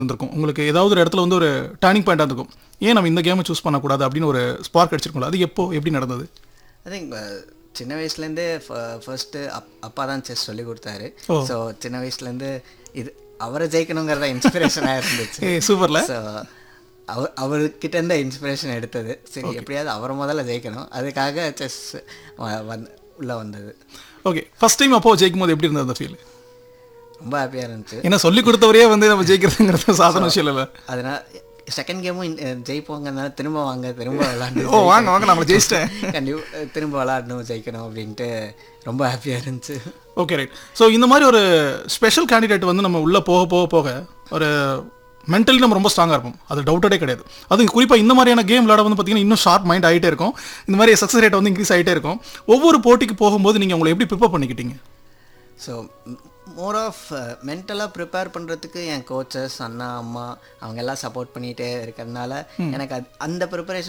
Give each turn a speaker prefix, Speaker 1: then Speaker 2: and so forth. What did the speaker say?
Speaker 1: இருந்திருக்கும் உங்களுக்கு ஏதாவது ஒரு இடத்துல வந்து ஒரு டர்னிங் பாயிண்டாக இருந்திருக்கும் ஏன் நம்ம இந்த கேமை சூஸ் பண்ணக்கூடாது அப்படின்னு ஒரு ஸ்பார்க் அடிச்சிருக்கோம்ல அது எப்போ எப்படி நடந்தது
Speaker 2: ஐ திங்க் சின்ன வயசுலேருந்தே ஃபர்ஸ்ட்டு அப் அப்பா தான் செஸ் சொல்லி கொடுத்தாரு
Speaker 1: ஓ.
Speaker 2: ஸோ சின்ன வயசுலேருந்து இது அவரை ஜெயிக்கணுங்கிறத இன்ஸ்பிரேஷனாக இருந்துச்சு
Speaker 1: ஏ சூப்பர்ல
Speaker 2: ஸோ அவர் அவர்கிட்ட இருந்த இன்ஸ்பிரேஷன் எடுத்தது சரி எப்படியாவது அவரை முதல்ல ஜெயிக்கணும் அதுக்காக செஸ் வந்து உள்ளே வந்தது
Speaker 1: ஓகே ஃபர்ஸ்ட் டைம் அப்போ ஜெயிக்கும் போது எப்படி இருந்தது அந்த ஃபீல்
Speaker 2: ரொம்ப ஹாப்பியாக இருந்துச்சு
Speaker 1: ஏன்னா சொல்லி கொடுத்தவரே வந்து நம்ம ஜெயிக்கிறதுங்கிறது சாதாரண விஷயம் இல்லை
Speaker 2: அதனால் செகண்ட் கேமும் ஜெயிப்போங்கிறதுனால திரும்ப வாங்க திரும்ப விளாண்டு
Speaker 1: ஓ வாங்க வாங்க நான் ஜெயிச்சிட்டேன்
Speaker 2: கண்டிப்பாக திரும்ப விளாடணும் ஜெயிக்கணும் அப்படின்ட்டு ரொம்ப ஹாப்பியாக இருந்துச்சு
Speaker 1: ஓகே ரைட் ஸோ இந்த மாதிரி ஒரு ஸ்பெஷல் கேண்டிடேட் வந்து நம்ம உள்ளே போக போக போக ஒரு மென்டலி நம்ம ரொம்ப ஸ்ட்ராங்காக இருப்போம் அது டவுட்டடே கிடையாது அதுவும் குறிப்பாக இந்த மாதிரியான கேம் விளாட வந்து பார்த்தீங்கன்னா இன்னும் ஷார்ப் மைண்ட் ஆகிட்டே இருக்கும் இந்த மாதிரி சக்ஸஸ் ரேட் வந்து இன்க்ரீஸ் ஆகிட்டே இருக்கும் ஒவ்வொரு போட்டிக்கு போகும்போது நீங்கள் உங்களை எப்படி ப்ரிப்பேர் பண்ணிக்கிட்டீங்க
Speaker 2: ஸோ மோர் ஆஃப் மென்டலாக ப்ரிப்பேர் பண்ணுறதுக்கு என் கோச்சஸ் அண்ணா அம்மா அவங்க எல்லாம் சப்போர்ட் பண்ணிகிட்டே இருக்கிறதுனால எனக்கு அது அந்த ப்ரிப்பரேஷன்